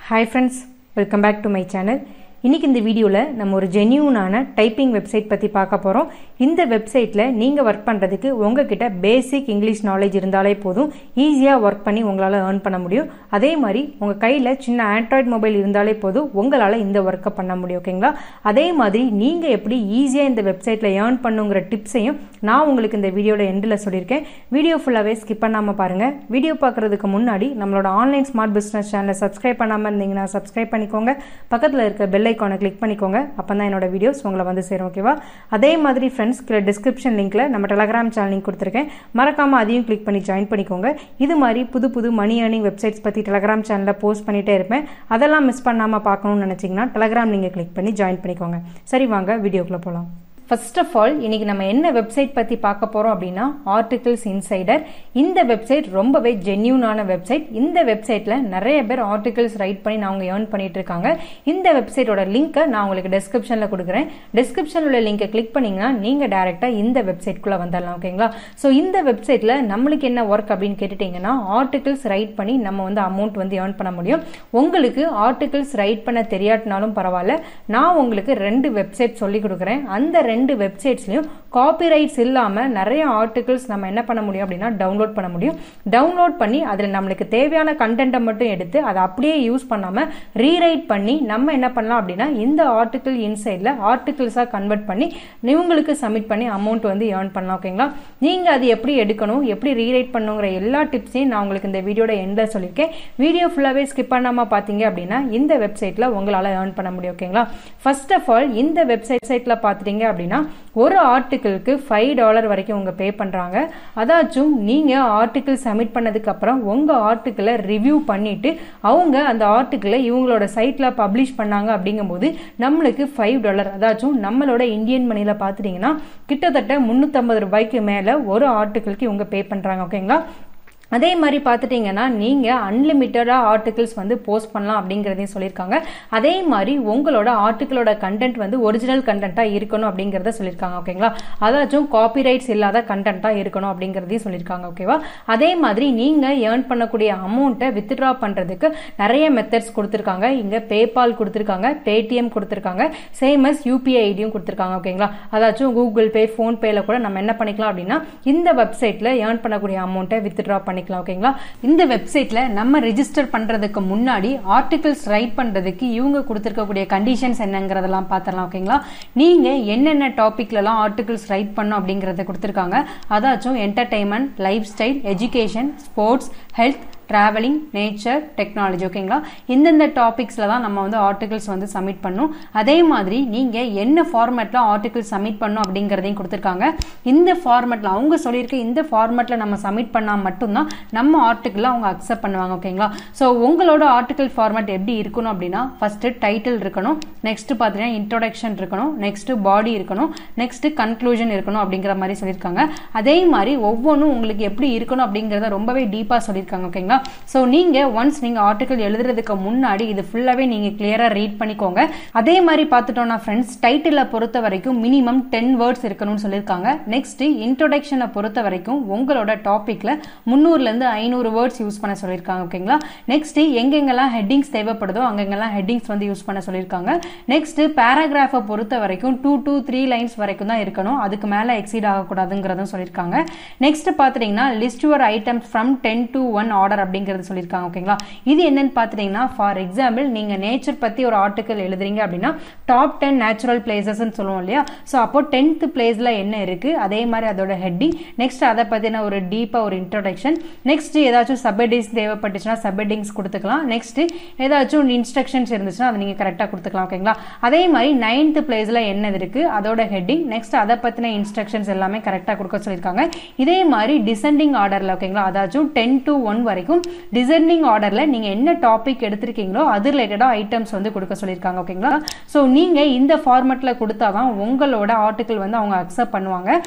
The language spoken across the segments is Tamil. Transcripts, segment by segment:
hi friends welcome back to my channel இன்றைக்கி இந்த வீடியோவில் நம்ம ஒரு ஜென்யூனான டைப்பிங் வெப்சைட் பற்றி பார்க்க போகிறோம் இந்த வெப்சைட்டில் நீங்கள் ஒர்க் பண்ணுறதுக்கு உங்ககிட்ட பேசிக் இங்கிலீஷ் நாலேஜ் இருந்தாலே போதும் ஈஸியாக ஒர்க் பண்ணி உங்களால் ஏர்ன் பண்ண முடியும் அதே மாதிரி உங்கள் கையில் சின்ன ஆண்ட்ராய்ட் மொபைல் இருந்தாலே போதும் உங்களால் இந்த ஒர்க்கை பண்ண முடியும் ஓகேங்களா அதே மாதிரி நீங்கள் எப்படி ஈஸியாக இந்த வெப்சைட்டில் ஏர்ன் பண்ணுங்கிற டிப்ஸையும் நான் உங்களுக்கு இந்த வீடியோவில் எண்டில் சொல்லியிருக்கேன் வீடியோ ஃபுல்லாகவே ஸ்கிப் பண்ணாமல் பாருங்கள் வீடியோ பார்க்குறதுக்கு முன்னாடி நம்மளோட ஆன்லைன் ஸ்மார்ட் பிஸ்னஸ் சேனலை சப்ஸ்கிரைப் பண்ணாமல் இருந்தீங்கன்னா சப்ஸ்கிரைப் பண்ணிக்கோங்க பக்கத்தில் இருக்க பெல் ஐக்கானை கிளிக் பண்ணிக்கோங்க அப்போ தான் என்னோட வீடியோஸ் உங்களை வந்து சேரும் ஓகேவா அதே மாதிரி ஃப்ரெண்ட்ஸ் கீழே டிஸ்கிரிப்ஷன் லிங்க்கில் நம்ம டெலகிராம் சேனல் லிங்க் கொடுத்துருக்கேன் மறக்காமல் அதையும் கிளிக் பண்ணி ஜாயின் பண்ணிக்கோங்க இது மாதிரி புது புது மணி ஏர்னிங் வெப்சைட்ஸ் பற்றி டெலகிராம் சேனலில் போஸ்ட் பண்ணிகிட்டே இருப்பேன் அதெல்லாம் மிஸ் பண்ணாமல் பார்க்கணும்னு நினச்சிங்கன்னா டெலகிராம் நீங்கள் கிளிக் பண்ணி ஜாயின் பண்ணிக்கோங்க சரி வாங்க வீடியோக்குள்ளே போகலாம் ஃபர்ஸ்ட் ஆஃப் ஆல் இன்னைக்கு நம்ம என்ன வெப்சைட் பற்றி பார்க்க போகிறோம் அப்படின்னா ஆர்டிகிள்ஸ் இன்சைடர் இந்த வெப்சைட் ரொம்பவே ஜென்யூனான வெப்சைட் இந்த வெப்சைட்டில் நிறைய பேர் ஆர்டிகிள்ஸ் ரைட் பண்ணி அவங்க ஏர்ன் பண்ணிட்டு இருக்காங்க இந்த வெப்சைட்டோட லிங்க்கை நான் உங்களுக்கு டெஸ்கிரிப்ஷனில் கொடுக்குறேன் டெஸ்கிரிப்ஷனில் உள்ள லிங்கை கிளிக் பண்ணிங்கன்னா நீங்கள் டேரெக்டாக இந்த வெப்சைட்குள்ளே வந்துடலாம் ஓகேங்களா ஸோ இந்த வெப்சைட்டில் நம்மளுக்கு என்ன ஒர்க் அப்படின்னு கேட்டுட்டிங்கன்னா ஆர்டிகிள்ஸ் ரைட் பண்ணி நம்ம வந்து அமௌண்ட் வந்து ஏர்ன் பண்ண முடியும் உங்களுக்கு ஆர்டிகிள்ஸ் ரைட் பண்ண தெரியாட்டினாலும் பரவாயில்ல நான் உங்களுக்கு ரெண்டு வெப்சைட் சொல்லி கொடுக்குறேன் அந்த ரெண்டு வெப்சைட்ஸ்லையும் காப்பிரைட்ஸ் இல்லாமல் நிறைய ஆர்டிகிள்ஸ் நம்ம என்ன பண்ண முடியும் அப்படின்னா டவுன்லோட் பண்ண முடியும் டவுன்லோட் பண்ணி அதில் நம்மளுக்கு தேவையான கண்டென்ட்டை மட்டும் எடுத்து அதை அப்படியே யூஸ் பண்ணாமல் ரீரைட் பண்ணி நம்ம என்ன பண்ணலாம் அப்படின்னா இந்த ஆர்டிகிள் இன்சைடில் ஆர்டிகிள்ஸாக கன்வெர்ட் பண்ணி இவங்களுக்கு சப்மிட் பண்ணி அமௌண்ட் வந்து ஏர்ன் பண்ணலாம் ஓகேங்களா நீங்கள் அது எப்படி எடுக்கணும் எப்படி ரீரைட் பண்ணுங்கிற எல்லா டிப்ஸையும் நான் உங்களுக்கு இந்த வீடியோட எண்டில் சொல்லியிருக்கேன் வீடியோ ஃபுல்லாகவே ஸ்கிப் பண்ணாமல் பார்த்தீங்க அப்படின்னா இந்த வெப்சைட்டில் உங்களால் ஏர்ன் பண்ண முடியும் ஓகேங்களா ஃபர்ஸ்ட் ஆஃப் ஆல் இந்த வெப்சைட் சைட்டில் பார்த்துட்டீங்க அப்படின்னா ஒரு ஆர்டிக்கிளுக்கு ஃபைவ் டாலர் வரைக்கும் உங்க பே பண்ணுறாங்க அதாச்சும் நீங்கள் ஆர்டிக்கிள் சப்மிட் பண்ணதுக்கப்புறம் உங்கள் ஆர்டிக்கிளை ரிவ்யூ பண்ணிட்டு அவங்க அந்த ஆர்டிக்கிளை இவங்களோட சைட்டில் பப்ளிஷ் பண்ணாங்க அப்படிங்கும்போது நம்மளுக்கு ஃபைவ் டாலர் அதாச்சும் நம்மளோட இந்தியன் மணியில் பார்த்துட்டிங்கன்னா கிட்டத்தட்ட முந்நூற்றம்பது ரூபாய்க்கு மேலே ஒரு ஆர்டிக்கிளுக்கு இவங்க பே பண்ணுறாங்க ஓகேங்களா அதே மாதிரி பார்த்துட்டிங்கன்னா நீங்கள் அன்லிமிட்டடாக ஆர்டிகிள்ஸ் வந்து போஸ்ட் பண்ணலாம் அப்படிங்கிறதையும் சொல்லியிருக்காங்க அதே மாதிரி உங்களோட ஆர்டிக்கிளோட கண்டென்ட் வந்து ஒரிஜினல் கண்டென்ட்டாக இருக்கணும் அப்படிங்கிறத சொல்லியிருக்காங்க ஓகேங்களா அதாச்சும் காப்பிரைட்ஸ் இல்லாத கண்டென்ட்டாக இருக்கணும் அப்படிங்கிறதையும் சொல்லியிருக்காங்க ஓகேவா அதே மாதிரி நீங்கள் ஏர்ன் பண்ணக்கூடிய அமௌண்ட்டை வித்ட்ரா பண்ணுறதுக்கு நிறைய மெத்தட்ஸ் கொடுத்துருக்காங்க இங்கே பேபால் கொடுத்துருக்காங்க பேடிஎம் கொடுத்துருக்காங்க சேம் அஸ் யூபிஐ ஐடியும் கொடுத்துருக்காங்க ஓகேங்களா அதாச்சும் கூகுள் பே ஃபோன்பேல கூட நம்ம என்ன பண்ணிக்கலாம் அப்படின்னா இந்த வெப்சைட்டில் ஏர்ன் பண்ணக்கூடிய அமௌண்ட்டை வித்ட்ரா பண்ணி பண்ணிக்கலாம் ஓகேங்களா இந்த வெப்சைட்ல நம்ம ரெஜிஸ்டர் பண்றதுக்கு முன்னாடி ஆர்டிகிள்ஸ் ரைட் பண்றதுக்கு இவங்க கொடுத்துருக்கக்கூடிய கண்டிஷன்ஸ் என்னங்கிறதெல்லாம் பார்த்துடலாம் ஓகேங்களா நீங்க என்னென்ன டாபிக்லலாம் ஆர்டிகிள்ஸ் ரைட் பண்ணும் அப்படிங்கறத கொடுத்துருக்காங்க அதாச்சும் entertainment lifestyle education sports health travelling nature technology ஓகேங்களா இந்தந்த டாபிக்ஸில் தான் நம்ம வந்து ஆர்டிகல்ஸ் வந்து சப்மிட் பண்ணும் அதே மாதிரி நீங்கள் என்ன ஃபார்மேட்டில் ஆர்டிகல் சப்மிட் பண்ணும் அப்படிங்கிறதையும் கொடுத்துருக்காங்க இந்த ஃபார்மேட்டில் அவங்க சொல்லியிருக்க இந்த ஃபார்மேட்டில் நம்ம சப்மிட் பண்ணால் மட்டும்தான் நம்ம ஆர்டிக்கிள் அவங்க அக்செப்ட் பண்ணுவாங்க ஓகேங்களா ஸோ உங்களோட ஆர்டிகல் ஃபார்மேட் எப்படி இருக்கணும் அப்படின்னா ஃபஸ்ட்டு டைட்டில் இருக்கணும் நெக்ஸ்ட் பார்த்தீங்கன்னா இன்ட்ரோடக்ஷன் இருக்கணும் நெக்ஸ்ட் பாடி இருக்கணும் நெக்ஸ்ட் கன்க்ளூஷன் இருக்கணும் அப்படிங்கிற மாதிரி சொல்லியிருக்காங்க அதே மாதிரி ஒவ்வொன்றும் உங்களுக்கு எப்படி இருக்கணும் அப்படிங்கிறத ரொம்பவே டீப்பாக சொல்லியிருக்காங்க ஓகேங்களா ஸோ நீங்கள் ஒன்ஸ் நீங்கள் ஆர்டிக்கல் எழுதுறதுக்கு முன்னாடி இது ஃபுல்லாகவே நீங்கள் கிளியராக ரீட் பண்ணிக்கோங்க அதே மாதிரி பார்த்துட்டோம்னா ஃப்ரெண்ட்ஸ் டைட்டிலை பொறுத்த வரைக்கும் மினிமம் டென் வேர்ட்ஸ் இருக்கணும்னு சொல்லியிருக்காங்க நெக்ஸ்ட் இன்ட்ரோடக்ஷனை பொறுத்த வரைக்கும் உங்களோட டாப்பிக்கில் முந்நூறுலேருந்து ஐநூறு வேர்ட்ஸ் யூஸ் பண்ண சொல்லியிருக்காங்க ஓகேங்களா நெக்ஸ்ட் எங்கெங்கெல்லாம் ஹெட்டிங்ஸ் தேவைப்படுதோ அங்கெங்கெல்லாம் ஹெட்டிங்ஸ் வந்து யூஸ் பண்ண சொல்லியிருக்காங்க நெக்ஸ்ட் பேராகிராஃபை பொறுத்த வரைக்கும் டூ டூ த்ரீ லைன்ஸ் வரைக்கும் தான் இருக்கணும் அதுக்கு மேலே எக்ஸீட் ஆகக்கூடாதுங்கிறதும் சொல்லியிருக்காங்க நெக்ஸ்ட் பார்த்துட்டிங்கன்னா list your items from ten to one order அப்படிங்கிறது சொல்லியிருக்காங்க ஓகேங்களா இது என்னன்னு பார்த்துட்டிங்கன்னா ஃபார் எக்ஸாம்பிள் நீங்கள் நேச்சர் பற்றி ஒரு ஆர்டிக்கல் எழுதுறீங்க அப்படின்னா டாப் டென் நேச்சுரல் பிளேசஸ்ன்னு சொல்லுவோம் இல்லையா ஸோ அப்போ டென்த் பிளேஸில் என்ன இருக்குது அதே மாதிரி அதோட ஹெட்டிங் நெக்ஸ்ட் அதை பற்றின ஒரு டீப்பாக ஒரு இன்ட்ரோடக்ஷன் நெக்ஸ்ட் ஏதாச்சும் சப்ஹெட்டிங்ஸ் தேவைப்பட்டுச்சுன்னா சப்ஹெட்டிங்ஸ் கொடுத்துக்கலாம் நெக்ஸ்ட் ஏதாச்சும் இன்ஸ்ட்ரக்ஷன்ஸ் இருந்துச்சுன்னா அதை நீங்கள் கரெக்டாக கொடுத்துக்கலாம் ஓகேங்களா அதே மாதிரி நைன்த் பிளேஸில் என்ன இருக்குது அதோட ஹெட்டிங் நெக்ஸ்ட் அதை பற்றின இன்ஸ்ட்ரக்ஷன்ஸ் எல்லாமே கரெக்டாக கொடுக்க சொல்லியிருக்காங்க இதே மாதிரி டிசெண்டிங் ஆர்டரில் ஓகேங்களா அதாச்சும் டென் டு ஒன் வரைக்கும் டிசைனிங் ஆர்டரில் நீங்கள் என்ன டாபிக் எடுத்திருக்கீங்களோ அது ரிலேட்டடாக ஐட்டம்ஸ் வந்து கொடுக்க சொல்லியிருக்காங்க ஓகேங்களா ஸோ நீங்கள் இந்த ஃபார்மெட்டில் கொடுத்தா தான் உங்களோட ஆர்டிக்கல் வந்து அவங்க அக்செப்ட் பண்ணுவாங்க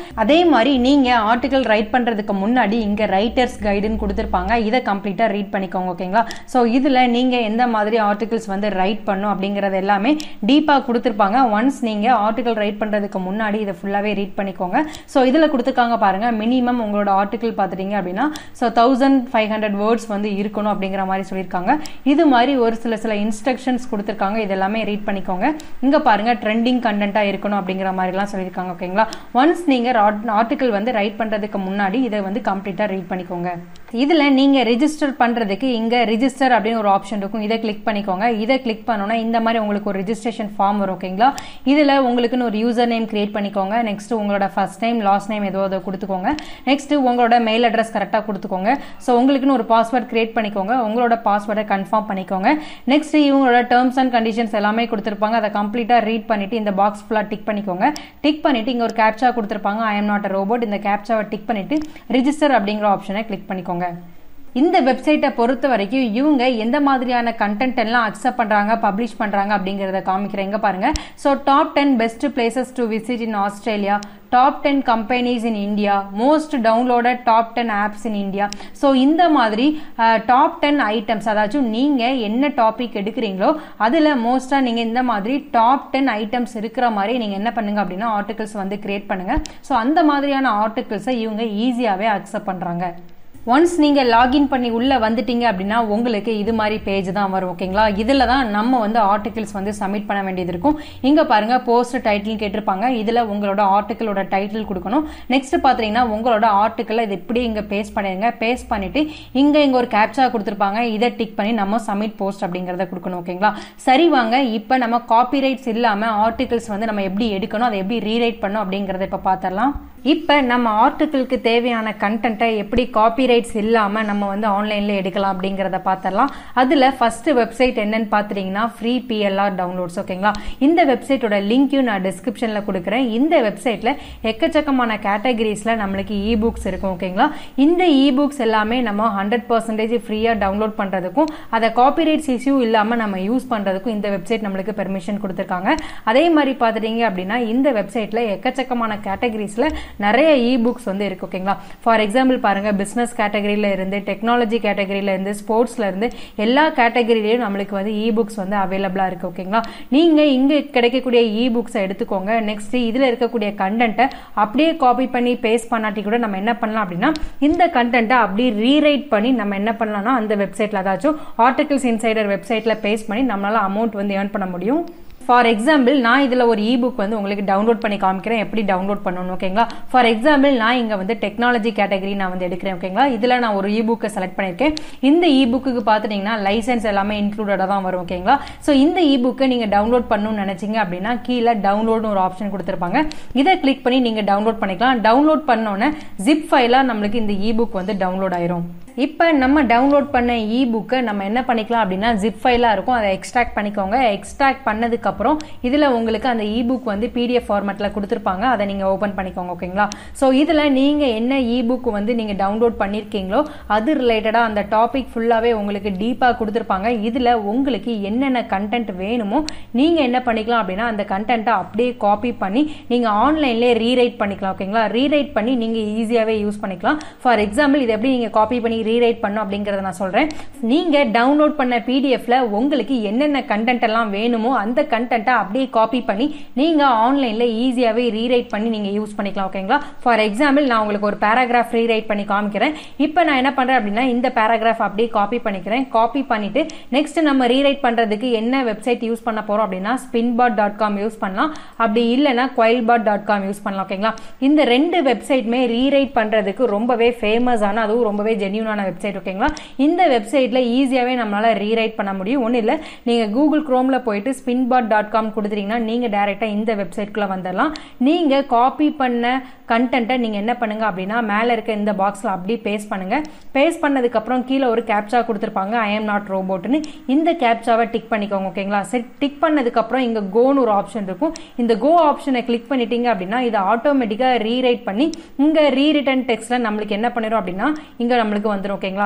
அதே மாதிரி நீங்கள் ஆர்டிக்கல் ரைட் பண்ணுறதுக்கு முன்னாடி இங்கே ரைட்டர்ஸ் கைடுன்னு கொடுத்துருப்பாங்க இதை கம்ப்ளீட்டாக ரீட் பண்ணிக்கோங்க ஓகேங்களா ஸோ இதில் நீங்கள் எந்த மாதிரி ஆர்டிகல்ஸ் வந்து ரைட் பண்ணும் அப்படிங்கிறது எல்லாமே டீப்பாக கொடுத்துருப்பாங்க ஒன்ஸ் நீங்கள் ஆர்டிகல் ரைட் பண்ணுறதுக்கு முன்னாடி இதை ஃபுல்லாகவே ரீட் பண்ணிக்கோங்க ஸோ இதில் கொடுத்துருக்காங்க பாருங்கள் மினிமம் உங்களோட ஆர்டிகல் பார்த்துட்டீங்க அப்படின்னா so thousand five hundred words வந்து இருக்கணும் அப்படிங்கிற மாதிரி சொல்லியிருக்காங்க இது மாதிரி ஒரு சில சில இன்ஸ்ட்ரக்ஷன்ஸ் கொடுத்துருக்காங்க இது எல்லாமே ரீட் பண்ணிக்கோங்க இங்கே பாருங்கள் ட்ரெண்டிங் கண்டென்ட்டாக இருக்கணும் அப்படிங்கிற மாதிரிலாம் சொல்லியிருக்காங்க ஓகேங்களா ஒன்ஸ் நீங்கள் ஆர்டிகல் வந்து ரைட் பண்ணுறதுக்கு முன்னாடி இதை வந்து கம்ப்ளீட்டாக ரீட் பண்ணிக்கோங்க இதில் நீங்கள் ரிஜிஸ்டர் பண்ணுறதுக்கு இங்கே ரிஜிஸ்டர் அப்படின்னு ஒரு ஆப்ஷன் இருக்கும் இதை கிளிக் பண்ணிக்கோங்க இதை கிளிக் பண்ணோன்னா இந்த மாதிரி உங்களுக்கு ஒரு ரிஜிஸ்ட்ரேஷன் ஃபார்ம் வரும் ஓகேங்களா இதில் உங்களுக்குன்னு ஒரு யூசர் நேம் கிரியேட் பண்ணிக்கோங்க நெக்ஸ்ட் உங்களோட ஃபர்ஸ்ட் நேம் லாஸ்ட் நேம் ஏதோ அதை கொடுத்துக்கோங்க நெக்ஸ்ட் உங்களோட மெயில் அட்ரஸ் கரெக்டாக கொடுத்துக்கோங்க ஸோ உங்களுக்குன்னு ஒரு பாஸ்வேர்ட் கிரியேட் பண்ணிக்கோங்க உங்களோட பாஸ்வேர்டை கன்ஃபார்ம் பண்ணிக்கோங்க நெக்ஸ்ட் இவங்களோட டேர்ம்ஸ் அண்ட் கண்டிஷன்ஸ் எல்லாமே கொடுத்துருப்பாங்க அதை கம்ப்ளீட்டாக ரீட் பண்ணிட்டு இந்த பாக்ஸ் ஃபுல்லாக டிக் பண்ணிக்கோங்க டிக் பண்ணிட்டு இங்கே ஒரு கேப்சா கொடுத்துருப்பாங்க I am not a robot இந்த கேப்சாவை டிக் பண்ணிட்டு ரிஜிஸ்டர் அப்படிங்கிற ஆப்ஷனை கிளிக் பண்ணிக்கோங்க இந்த வெப்சைட்டை பொறுத்த வரைக்கும் இவங்க எந்த மாதிரியான கண்டென்ட் எல்லாம் அக்செப்ட் பண்ணுறாங்க பப்ளிஷ் பண்ணுறாங்க அப்படிங்கிறத காமிக்கிறேங்க பாருங்க so top ten best places to visit in Australia top ten companies in India most downloaded top ten apps in India so இந்த மாதிரி டாப் டென் ஐட்டம்ஸ் அதாச்சும் நீங்கள் என்ன டாபிக் எடுக்கிறீங்களோ அதில் மோஸ்ட்டாக நீங்கள் இந்த மாதிரி டாப் டென் ஐட்டம்ஸ் இருக்கிற மாதிரி நீங்கள் என்ன பண்ணுங்க அப்படின்னா ஆர்டிகல்ஸ் வந்து கிரியேட் பண்ணுங்க ஸோ அந்த மாதிரியான ஆர்டிகல்ஸை இவங்க ஈஸியாகவே அக்செப்ட் பண்ணுறாங்க ஒன்ஸ் நீங்கள் லாகின் பண்ணி உள்ளே வந்துட்டீங்க அப்படின்னா உங்களுக்கு இது மாதிரி பேஜ் தான் வரும் ஓகேங்களா இதில் தான் நம்ம வந்து ஆர்டிகல்ஸ் வந்து சப்மிட் பண்ண வேண்டியது இருக்கும் இங்கே பாருங்கள் போஸ்ட் டைட்டில் கேட்டிருப்பாங்க இதில் உங்களோட ஆர்டிக்கலோட டைட்டில் கொடுக்கணும் நெக்ஸ்ட் பார்த்தீங்கன்னா உங்களோட ஆர்டிக்கலை இது இப்படி இங்கே பேஸ்ட் பண்ணிடுங்க பேஸ்ட் பண்ணிவிட்டு இங்கே இங்கே ஒரு கேப்சா கொடுத்துருப்பாங்க இதை டிக் பண்ணி நம்ம சப்மிட் போஸ்ட் அப்படிங்கிறத கொடுக்கணும் ஓகேங்களா சரி வாங்க இப்போ நம்ம காப்பிரைட்ஸ் இல்லாமல் ஆர்டிகல்ஸ் வந்து நம்ம எப்படி எடுக்கணும் அதை எப்படி ரீரைட் பண்ணணும் அப்படிங்கிறத இப்போ பார்த்துடலாம் இப்போ நம்ம ஆர்டிக்கிளுக்கு தேவையான கண்டென்ட்டை எப்படி காப்பிரைட்ஸ் இல்லாமல் நம்ம வந்து ஆன்லைனில் எடுக்கலாம் அப்படிங்கிறத பார்த்துடலாம் அதில் ஃபஸ்ட்டு வெப்சைட் என்னன்னு பார்த்துட்டிங்கன்னா ஃப்ரீ பிஎல்ஆர் டவுன்லோட்ஸ் ஓகேங்களா இந்த வெப்சைட்டோட லிங்க்கையும் நான் டிஸ்கிரிப்ஷனில் கொடுக்குறேன் இந்த வெப்சைட்டில் எக்கச்சக்கமான கேட்டகரிஸில் நம்மளுக்கு இ புக்ஸ் இருக்கும் ஓகேங்களா இந்த இ புக்ஸ் எல்லாமே நம்ம ஹண்ட்ரட் பர்சன்டேஜ் ஃப்ரீயாக டவுன்லோட் பண்ணுறதுக்கும் அதை காப்பிரைட்ஸ் இஷ்யூ இல்லாமல் நம்ம யூஸ் பண்ணுறதுக்கும் இந்த வெப்சைட் நம்மளுக்கு பெர்மிஷன் கொடுத்துருக்காங்க அதே மாதிரி பார்த்துட்டீங்க அப்படின்னா இந்த வெப்சைட்டில் எக்கச்சக்கமான கேட்டகரிஸில் நிறைய இ புக்ஸ் வந்து இருக்கு ஓகேங்களா ஃபார் எக்ஸாம்பிள் பாருங்க பிசினஸ் கேட்டகரியில இருந்து டெக்னாலஜி கேட்டகரியில இருந்து ஸ்போர்ட்ஸ்ல இருந்து எல்லா கேட்டகரியிலையும் நம்மளுக்கு வந்து இ புக்ஸ் வந்து அவைலபிளா இருக்கு ஓகேங்களா நீங்க இங்க கிடைக்கக்கூடிய இ புக்ஸை எடுத்துக்கோங்க நெக்ஸ்ட் இதுல இருக்கக்கூடிய கண்டென்ட்டை அப்படியே காப்பி பண்ணி பேஸ்ட் பண்ணாட்டி கூட நம்ம என்ன பண்ணலாம் அப்படின்னா இந்த கண்டென்ட்டை அப்படியே ரீரைட் பண்ணி நம்ம என்ன பண்ணலாம்னா அந்த வெப்சைட்ல அதாச்சும் ஆர்டிகல்ஸ் இன்சைடர் வெப்சைட்ல பேஸ்ட் பண்ணி நம்மளால அமௌண்ட் வந்து ஏர்ன் பண்ண முடியும் ஃபார் எக்ஸாம்பிள் நான் இதில் ஒரு இ புக் வந்து உங்களுக்கு டவுன்லோட் பண்ணி காமிக்கிறேன் எப்படி டவுன்லோட் பண்ணணும் ஓகேங்களா ஃபார் எக்ஸாம்பிள் நான் இங்கே வந்து டெக்னாலஜி கேட்டகரி நான் வந்து எடுக்கிறேன் ஓகேங்களா இதில் நான் ஒரு இ புக்கை செலக்ட் பண்ணியிருக்கேன் இந்த இ புக்கு பார்த்துட்டிங்கன்னா லைசன்ஸ் எல்லாமே இன்க்ளூடடாக தான் வரும் ஓகேங்களா ஸோ இந்த இ புக்கை நீங்கள் டவுன்லோட் பண்ணணும்னு நினச்சிங்க அப்படின்னா கீழே டவுன்லோட்னு ஒரு ஆப்ஷன் கொடுத்துருப்பாங்க இதை கிளிக் பண்ணி நீங்கள் டவுன்லோட் பண்ணிக்கலாம் டவுன்லோட் பண்ணோன்னே ஜிப் ஃபைலாக நம்மளுக்கு இந்த இ புக் வந்து டவுன்லோட் ஆயிரும் இப்போ நம்ம டவுன்லோட் பண்ண இ புக்கை நம்ம என்ன பண்ணிக்கலாம் அப்படின்னா ஜிப் ஃபைலாக இருக்கும் அதை எக்ஸ்ட்ராக்ட் பண்ணிக்கோங்க எக்ஸ்ட்ராக்ட் பண்ணதுக்கப்புறம் இதில் உங்களுக்கு அந்த இ புக் வந்து பிடிஎஃப் ஃபார்மேட்டில் கொடுத்துருப்பாங்க அதை நீங்கள் ஓப்பன் பண்ணிக்கோங்க ஓகேங்களா ஸோ இதில் நீங்கள் என்ன இ புக் வந்து நீங்கள் டவுன்லோட் பண்ணியிருக்கீங்களோ அது ரிலேட்டடாக அந்த டாபிக் ஃபுல்லாகவே உங்களுக்கு டீப்பாக கொடுத்துருப்பாங்க இதில் உங்களுக்கு என்னென்ன கண்டென்ட் வேணுமோ நீங்கள் என்ன பண்ணிக்கலாம் அப்படின்னா அந்த கண்டென்ட்டை அப்படியே காப்பி பண்ணி நீங்கள் ஆன்லைன்லேயே ரீரைட் பண்ணிக்கலாம் ஓகேங்களா ரீரைட் பண்ணி நீங்கள் ஈஸியாகவே யூஸ் பண்ணிக்கலாம் ஃபார் எக்ஸாம்பிள் இது எப்படி நீங்கள் காப்பி பண்ணி ரீரைட் பண்ணும் அப்படிங்கறத நான் சொல்றேன் நீங்க டவுன்லோட் பண்ண பிடிஎஃப்ல உங்களுக்கு என்னென்ன கண்டென்ட் எல்லாம் வேணுமோ அந்த கண்டென்ட்டை அப்படியே காப்பி பண்ணி நீங்க ஆன்லைன்ல ஈஸியாவே ரீரைட் பண்ணி நீங்க யூஸ் பண்ணிக்கலாம் ஓகேங்களா ஃபார் எக்ஸாம்பிள் நான் உங்களுக்கு ஒரு பேராகிராஃப் ரீரைட் பண்ணி காமிக்கிறேன் இப்போ நான் என்ன பண்றேன் அப்படின்னா இந்த பேராகிராஃப் அப்படியே காப்பி பண்ணிக்கிறேன் காப்பி பண்ணிட்டு நெக்ஸ்ட் நம்ம ரீரைட் பண்றதுக்கு என்ன வெப்சைட் யூஸ் பண்ண போறோம் அப்படின்னா ஸ்பின்பாட் டாட் காம் யூஸ் பண்ணலாம் அப்படி இல்லைன்னா குவைல்பாட் டாட் காம் யூஸ் பண்ணலாம் ஓகேங்களா இந்த ரெண்டு வெப்சைட்டுமே ரீரைட் பண்றதுக்கு ரொம்பவே ஃபேமஸான அதுவும் ரொம்பவே ஜென்யூனான வெப்சைட் ஓகேங்களா இந்த வெப்சைட்ல ஈஸியாவே நம்மளால ரீரைட் பண்ண முடியும் ஒன்றும் இல்லை நீங்க கூகுள் குரோம்ல போயிட்டு ஸ்பின்பாட் டாட் காம் கொடுத்துட்டீங்கன்னா நீங்க டைரக்டா இந்த வெப்சைட்குள்ள வந்துடலாம் நீங்க காப்பி பண்ண கண்டென்ட்டை நீங்க என்ன பண்ணுங்க அப்படின்னா மேல இருக்க இந்த பாக்ஸ்ல அப்படியே பேஸ்ட் பண்ணுங்க பேஸ்ட் பண்ணதுக்கு அப்புறம் கீழே ஒரு கேப்சா கொடுத்துருப்பாங்க ஐ எம் நாட் ரோபோட்னு இந்த கேப்சாவை டிக் பண்ணிக்கோங்க ஓகேங்களா சரி டிக் பண்ணதுக்கு அப்புறம் இங்க கோன்னு ஒரு ஆப்ஷன் இருக்கும் இந்த கோ ஆப்ஷனை கிளிக் பண்ணிட்டீங்க அப்படின்னா இதை ஆட்டோமேட்டிக்கா ரீரைட் பண்ணி இங்க ரீரிட்டன் டெக்ஸ்ட்ல நம்மளுக்கு என்ன பண்ணிடும் அப்படின்னா இங்க நம்மளுக்கு வந்துடும் ஓகேங்களா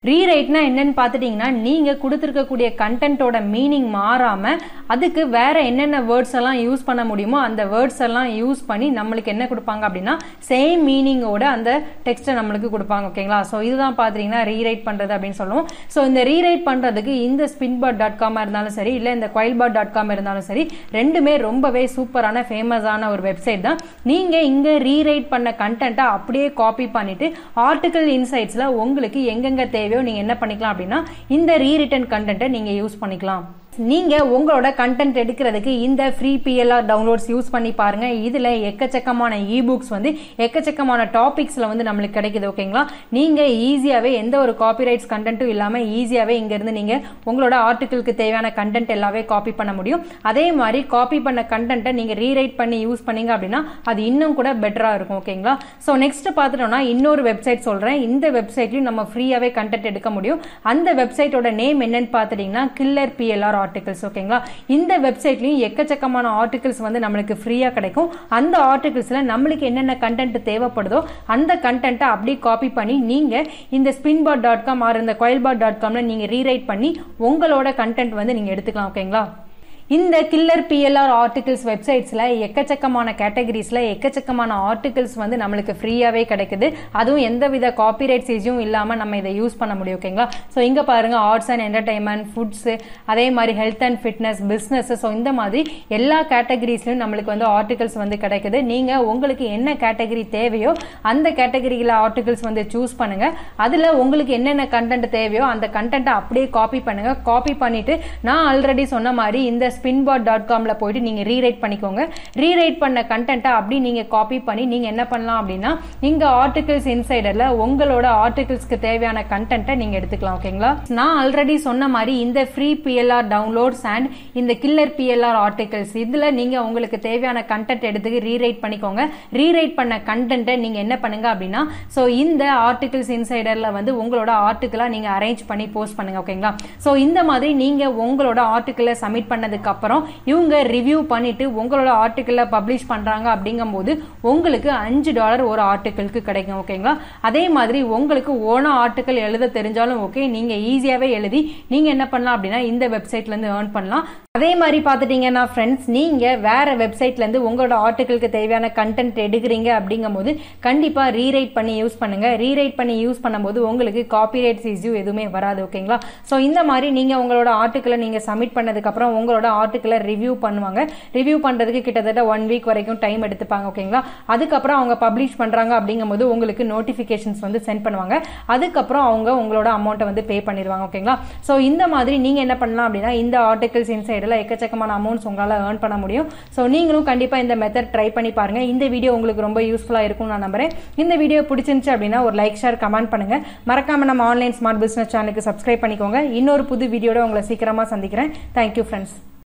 ரீரைட்னா என்னன்னு பார்த்துட்டிங்கன்னா நீங்கள் கொடுத்துருக்கக்கூடிய கண்டென்ட்டோட மீனிங் மாறாமல் அதுக்கு வேற என்னென்ன வேர்ட்ஸ் எல்லாம் யூஸ் பண்ண முடியுமோ அந்த வேர்ட்ஸ் எல்லாம் யூஸ் பண்ணி நம்மளுக்கு என்ன கொடுப்பாங்க அப்படின்னா சேம் மீனிங்கோட அந்த டெக்ஸ்ட்டை நம்மளுக்கு கொடுப்பாங்க ஓகேங்களா ஸோ இதுதான் பார்த்துட்டிங்கன்னா ரீரைட் பண்ணுறது அப்படின்னு சொல்லுவோம் ஸோ இந்த ரீரைட் பண்ணுறதுக்கு இந்த ஸ்பின்பாட் டாட் காமாக இருந்தாலும் சரி இல்லை இந்த குவைல்பாட் டாட் காம் இருந்தாலும் சரி ரெண்டுமே ரொம்பவே சூப்பரான ஃபேமஸான ஒரு வெப்சைட் தான் நீங்கள் இங்கே ரீரைட் பண்ண கண்டென்ட்டை அப்படியே காப்பி பண்ணிட்டு ஆர்டிக்கல் இன்சைட்ஸில் உங்களுக்கு எங்கெங்க தேவையோ நீங்கள் என்ன பண்ணிக்கலாம் அப்படின்னா இந்த ரீரிட்டன் கண்டென்ட்டை நீங்கள் யூஸ் பண்ணிக்கலாம் நீங்க உங்களோட கண்டென்ட் எடுக்கிறதுக்கு இந்த ஃப்ரீ பிஎல்ஆர் டவுன்லோட்ஸ் யூஸ் பண்ணி பாருங்க இதுல எக்கச்சக்கமான இ புக்ஸ் வந்து எக்கச்சக்கமான டாபிக்ஸ்ல வந்து நம்மளுக்கு கிடைக்குது ஓகேங்களா நீங்க ஈஸியாவே எந்த ஒரு காப்பிரைட்ஸ் கண்டென்ட்டும் இல்லாம ஈஸியாவே இங்க இருந்து நீங்க உங்களோட ஆர்டிக்கிளுக்கு தேவையான கண்டென்ட் எல்லாமே காப்பி பண்ண முடியும் அதே மாதிரி காப்பி பண்ண கண்டென்ட்டை நீங்க ரீரைட் பண்ணி யூஸ் பண்ணீங்க அப்படின்னா அது இன்னும் கூட பெட்டரா இருக்கும் ஓகேங்களா ஸோ நெக்ஸ்ட் பார்த்துட்டோம்னா இன்னொரு வெப்சைட் சொல்றேன் இந்த வெப்சைட்லயும் நம்ம ஃப்ரீயாவே கண்டென்ட் எடுக்க முடியும் அந்த வெப்சைட்டோட நேம் என்னன்னு பார்த்துட்டீங்கன்னா கில்லர் பிஎல்ஆர் ஆர்டிகல்ஸ் ஓகேங்களா இந்த வெப்சைட்லயும் எக்கச்சக்கமான ஆர்டிகல்ஸ் வந்து நம்மளுக்கு ஃப்ரீயா கிடைக்கும் அந்த ஆர்டிகல்ஸ்ல நம்மளுக்கு என்னென்ன கண்டென்ட் தேவைப்படுதோ அந்த கண்டென்ட்டை அப்படியே காப்பி பண்ணி நீங்க இந்த ஸ்பின்பாட் டாட் காம் ஆர் இந்த கோயில்பாட் டாட் காம்ல நீங்க ரீரைட் பண்ணி உங்களோட கண்டென்ட் வந்து நீங்க எடுத்துக்கலாம் ஓகேங்களா இந்த கில்லர் பிஎல்ஆர் ஆர்டிகல்ஸ் வெப்சைட்ஸில் எக்கச்சக்கமான கேட்டகரிஸில் எக்கச்சக்கமான ஆர்டிகல்ஸ் வந்து நம்மளுக்கு ஃப்ரீயாகவே கிடைக்குது அதுவும் எந்தவித காப்பிரைட் சேஜும் இல்லாமல் நம்ம இதை யூஸ் பண்ண முடியும் ஓகேங்களா ஸோ இங்கே பாருங்கள் ஆர்ட்ஸ் அண்ட் என்டர்டைன்மெண்ட் ஃபுட்ஸு அதே மாதிரி health and fitness business so இந்த மாதிரி எல்லா கேட்டகரிஸ்லையும் நம்மளுக்கு வந்து ஆர்டிகல்ஸ் வந்து கிடைக்குது நீங்கள் உங்களுக்கு என்ன கேட்டகரி தேவையோ அந்த கேட்டகரியில் ஆர்டிகல்ஸ் வந்து சூஸ் பண்ணுங்கள் அதில் உங்களுக்கு என்னென்ன கண்டென்ட் தேவையோ அந்த கண்டென்ட்டை அப்படியே காப்பி பண்ணுங்கள் காப்பி பண்ணிவிட்டு நான் ஆல்ரெடி சொன்ன மாதிரி இந்த ஸ்பின்பாட் டாட் காமில் போயிட்டு நீங்கள் ரீரைட் பண்ணிக்கோங்க ரீரைட் பண்ண கண்டென்ட்டை அப்படி நீங்கள் காப்பி பண்ணி நீங்கள் என்ன பண்ணலாம் அப்படின்னா இங்கே ஆர்டிகல்ஸ் இன்சைடரில் உங்களோட ஆர்டிகல்ஸ்க்கு தேவையான கண்டென்ட்டை நீங்கள் எடுத்துக்கலாம் ஓகேங்களா நான் ஆல்ரெடி சொன்ன மாதிரி இந்த ஃப்ரீ பிஎல்ஆர் டவுன்லோட்ஸ் அண்ட் இந்த கில்லர் பிஎல்ஆர் ஆர்டிகல்ஸ் இதில் நீங்கள் உங்களுக்கு தேவையான கண்டென்ட் எடுத்து ரீரைட் பண்ணிக்கோங்க ரீரைட் பண்ண கண்டென்ட்டை நீங்கள் என்ன பண்ணுங்க அப்படின்னா ஸோ இந்த ஆர்டிகல்ஸ் இன்சைடரில் வந்து உங்களோட ஆர்டிக்கலாக நீங்கள் அரேஞ்ச் பண்ணி போஸ்ட் பண்ணுங்க ஓகேங்களா ஸோ இந்த மாதிரி நீங்கள் உங்களோட ஆர்டிக்கலை சப்மிட் பண்ணதுக்கு அப்புறம் இவங்க ரிவ்யூ பண்ணிட்டு உங்களோட ஆர்டிக்கலை பப்ளிஷ் பண்றாங்க அப்படிங்கும்போது உங்களுக்கு அஞ்சு டாலர் ஒரு ஆர்டிக்கலுக்கு கிடைக்கும் ஓகேங்களா அதே மாதிரி உங்களுக்கு ஓன ஆர்டிக்கல் எழுத தெரிஞ்சாலும் ஓகே நீங்க ஈஸியாவே எழுதி நீங்க என்ன பண்ணலாம் அப்படின்னா இந்த வெப்சைட்ல இருந்து ஏர்ன் பண்ணலாம் அதே மாதிரி பார்த்துட்டீங்கன்னா ஃப்ரெண்ட்ஸ் நீங்க வேற வெப்சைட்ல இருந்து உங்களோட ஆர்டிக்கலுக்கு தேவையான கண்டென்ட் எடுக்கிறீங்க அப்படிங்கும்போது கண்டிப்பா ரீரைட் பண்ணி யூஸ் பண்ணுங்க ரீரைட் பண்ணி யூஸ் பண்ணும்போது உங்களுக்கு காப்பிரைட்ஸ் இஷ்யூ எதுவுமே வராது ஓகேங்களா ஸோ இந்த மாதிரி நீங்க உங்களோட ஆர்டிக்கலை நீங்க சப்மிட் பண்ணதுக்கு அப்புறம் உங்களோட ஆர்டிக்கலை ரிவ்யூ பண்ணுவாங்க ரிவ்யூ பண்றதுக்கு கிட்டத்தட்ட ஒன் வீக் வரைக்கும் டைம் எடுத்துப்பாங்க ஓகேங்களா அதுக்கப்புறம் அவங்க பப்ளிஷ் பண்றாங்க அப்படிங்கும்போது உங்களுக்கு நோட்டிபிகேஷன்ஸ் வந்து சென்ட் பண்ணுவாங்க அதுக்கப்புறம் அவங்க உங்களோட அமௌண்ட்டை வந்து பே பண்ணிடுவாங்க ஓகேங்களா ஸோ இந்த மாதிரி நீங்க என்ன பண்ணலாம் அப்படின்னா இந்த ஆர்டிகல்ஸ் இன்சைடில் எக்கச்சக்கமான அமௌண்ட்ஸ் உங்களால் ஏர்ன் பண்ண முடியும் ஸோ நீங்களும் கண்டிப்பா இந்த மெத்தட் ட்ரை பண்ணி பாருங்க இந்த வீடியோ உங்களுக்கு ரொம்ப யூஸ்ஃபுல்லா இருக்கும் நான் நம்புறேன் இந்த வீடியோ பிடிச்சிருந்துச்சு அப்படின்னா ஒரு லைக் ஷேர் கமெண்ட் பண்ணுங்க மறக்காம நம்ம ஆன்லைன் ஸ்மார்ட் பிசினஸ் சேனலுக்கு சப்ஸ்கிரைப் பண்ணிக்கோங்க இன்னொரு புது வீடியோட உங்களை சீக்கிரமா சந்திக்கிறேன் தேங்க்யூ ஃப்ரெண்ட்ஸ்